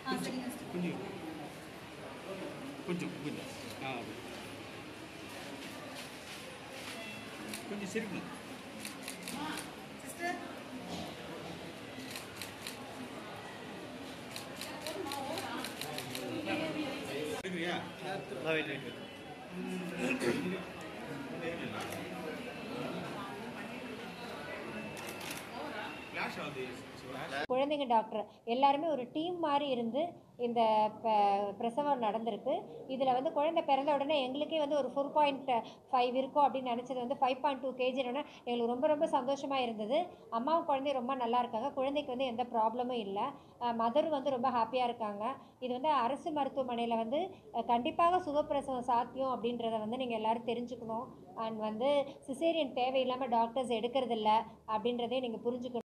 கொஞ்சம் கொஞ்சம் கொஞ்சம் ஆ அது. கொஞ்சம் சிரிக்கணும் எடுக்கிறியா ஃப்ளாஷ் ஆகுது குழந்தைங்க டாக்டர் எல்லாருமே ஒரு டீம் மாதிரி இருந்து இந்த ப- பிரசவம் நடந்திருக்கு இதில் வந்து குழந்தை பிறந்த உடனே எங்களுக்கே வந்து ஒரு ஃபோர் பாயிண்ட் ஃபைவ் இருக்கும் அப்படின்னு நினச்சது வந்து ஃபைவ் பாயிண்ட் டூ கேஜினோட எங்களுக்கு ரொம்ப ரொம்ப சந்தோஷமாக இருந்தது அம்மாவும் குழந்தையும் ரொம்ப நல்லா இருக்காங்க குழந்தைக்கு வந்து எந்த ப்ராப்ளமும் இல்லை மதரும் வந்து ரொம்ப ஹாப்பியாக இருக்காங்க இது வந்து அரசு மருத்துவமனையில் வந்து அஹ், கண்டிப்பாக சுகப்பிரசவம் சாத்தியம் அப்படின்றத வந்து நீங்கள் எல்லாரும் தெரிஞ்சுக்கணும் அண்ட் வந்து சிசேரியன் தேவையில்லாமல் டாக்டர்ஸ் எடுக்கிறதில்ல அப்படின்றதையும் நீங்கள் புரிஞ்சுக்கணும்